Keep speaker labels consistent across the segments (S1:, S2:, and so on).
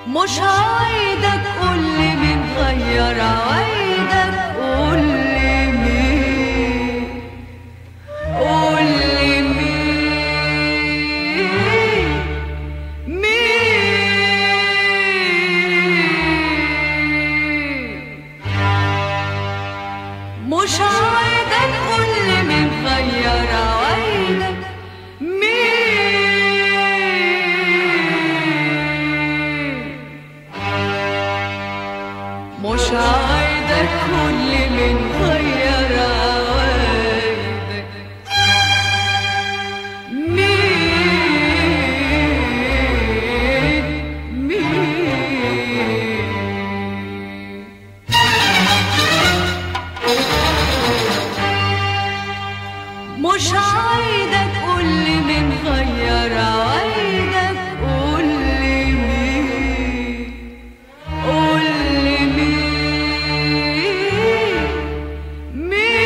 S1: مش عايدك قولي مين غير عوايدك قولي مين قولي مين مين مش عايدك قولي مين غير عوايدك مين مش عايدك كل من غير عوايدك مين مين مش عايدك قولي من غير عوايدك قولي مين قولي مين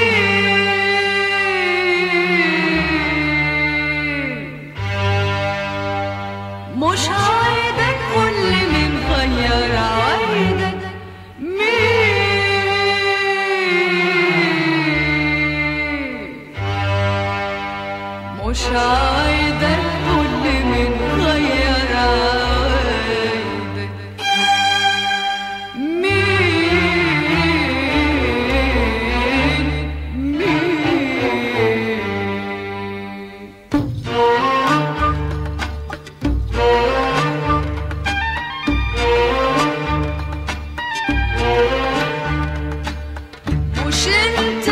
S1: مين مش عايدك قولي من غير عوايدك مين مش عايدك كل من غير عوايدك مين مين مش انت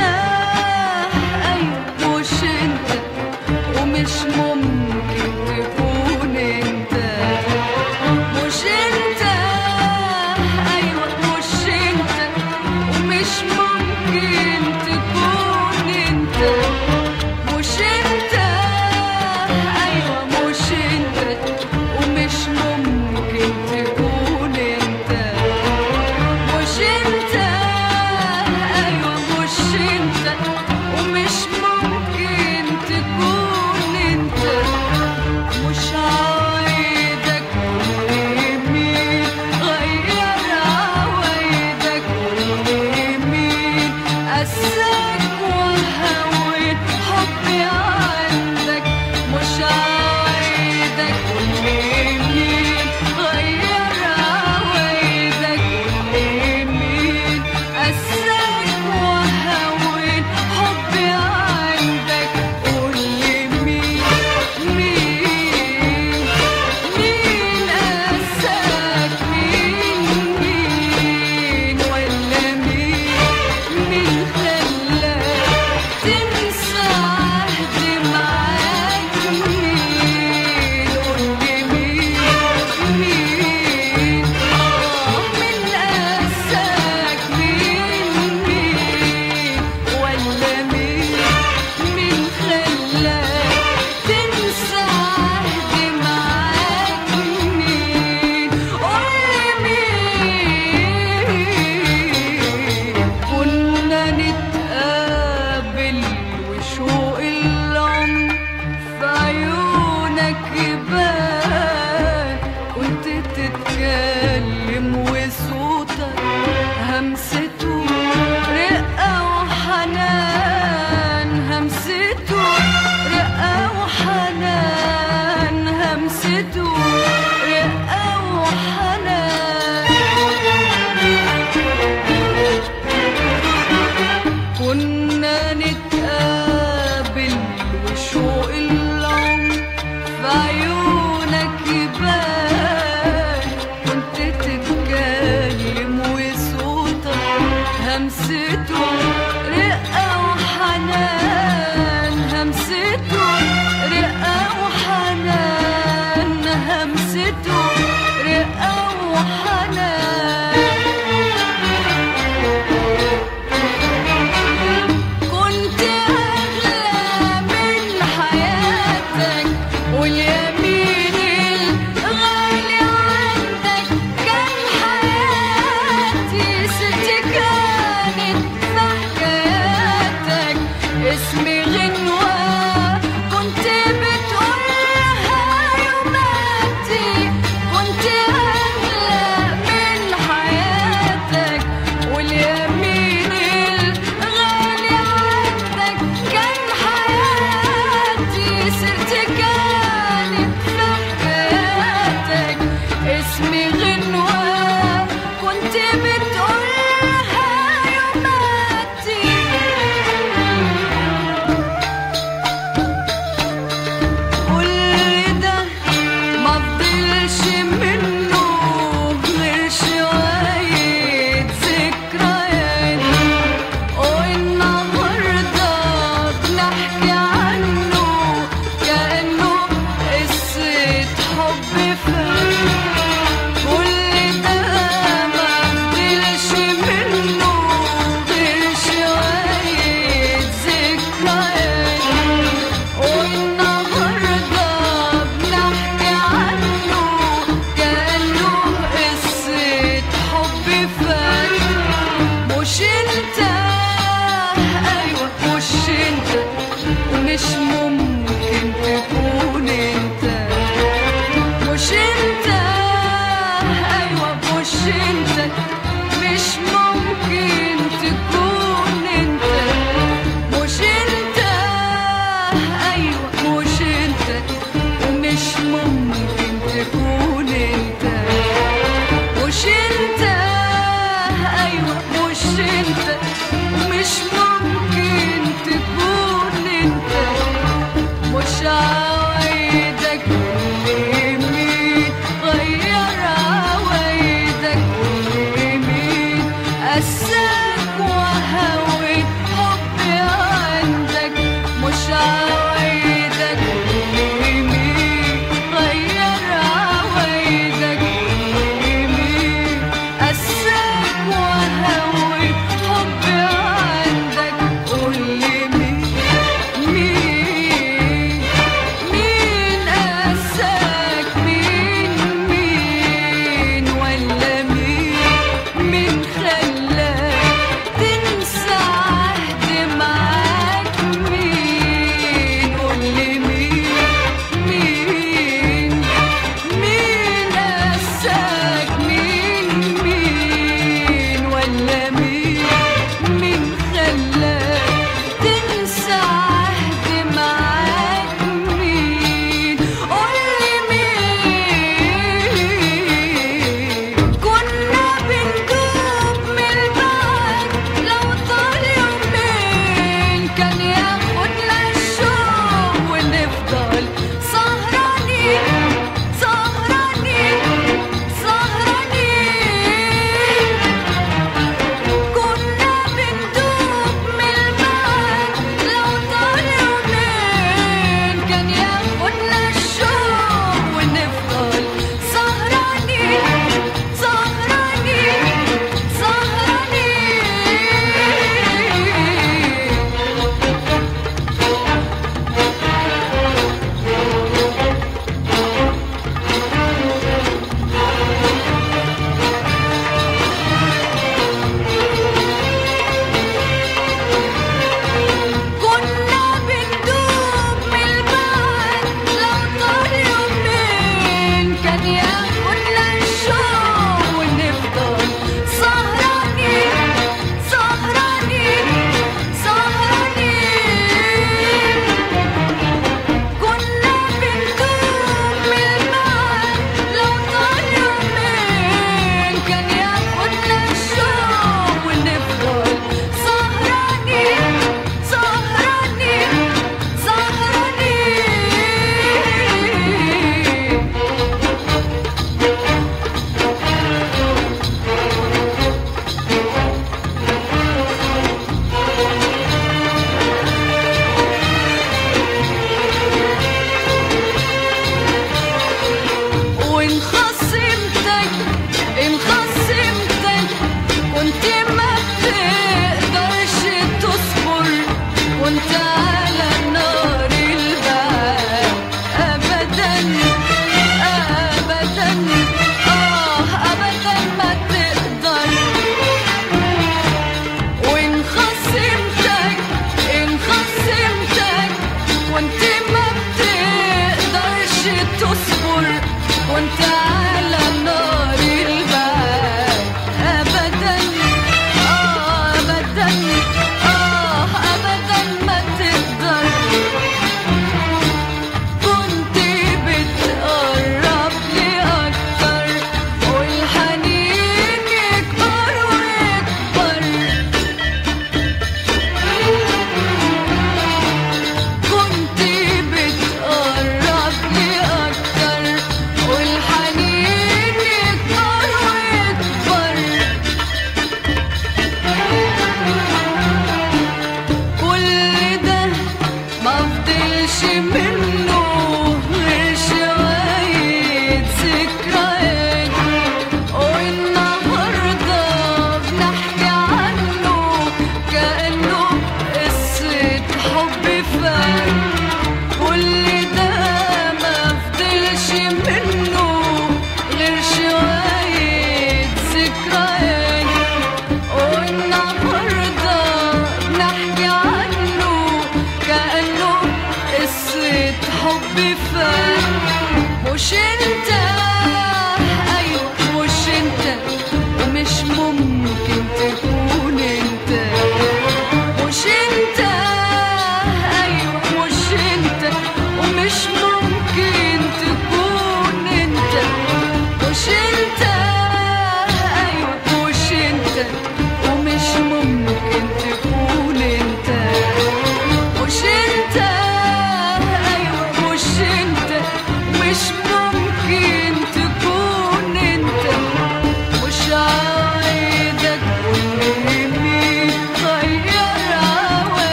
S1: ايوه مش انت ومش ممكن تكون انت مش انت ايوه مش انت ومش ممكن تكون انت مش انت ايوه مش انت ومش ممكن تكون انت مش انت ايوه مش انت ومش ممكن تكون انت مش عايدك مين غير عوايدك مين قساك وهوت حبي عندك مش عايدك مين غير عوايدك مين قساك وهوت حبي عندك قولي مين مين مين قساك مين مين ولا مين مين خلاك تنسى عهدي معاك مين قولي مين مين اه مين قساك مين مين ولا مين مين خلاك تنسى عهدي معاك مين قولي مين كنا نتقابل وشوق العمر في عيونك يبان كنت تتكلم وصوتك همسته رقة وحنان همسته رقة وحنان همسته رقة وحنان كنا نتقابل وشوق العمر في عيونك يبان كنت تتكلم وصوتك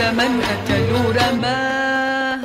S1: زمان قتلوا رماه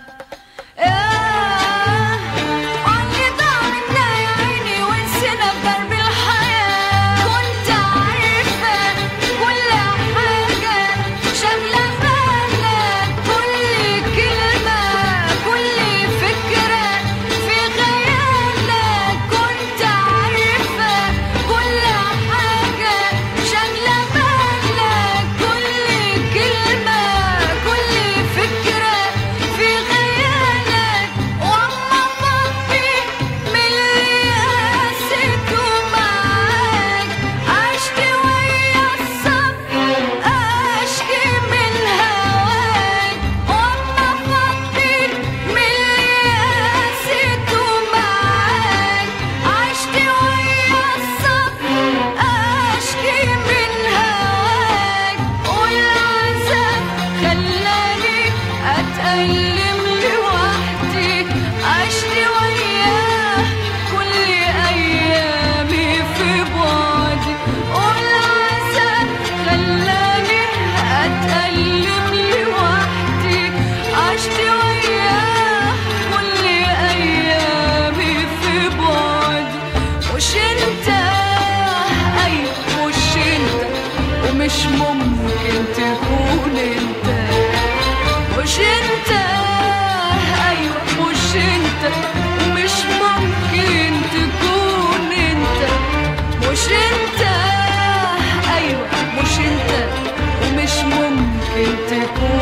S1: اللي ضاع منا يا عيني ونسينا بدرب الحياة كنت عارفة كل حاجة شغلة بالك كل كلمة كل فكرة في خيالك كنت عارفة كل حاجة شغلة بالك كل كلمة كل فكرة في خيالك وأما فضي من اللي قاسيته معاك عشت ويا الصبر أشكي من هواك وأما فضي من اللي قاسيته معاك عشت ويا الصبر أشكي من هواك والعذاب خلاني أتألم لوحدي عشت وياه كل أيامي في بعدي والعذاب خلاني أتألم لوحدي عشت وياه كل أيامي في بعدي مش انت أيوة مش انت ومش ممكن تكون انت مش انت ايوه مش انت ومش ممكن تكون انت مش انت ايوه مش انت ومش ممكن تكون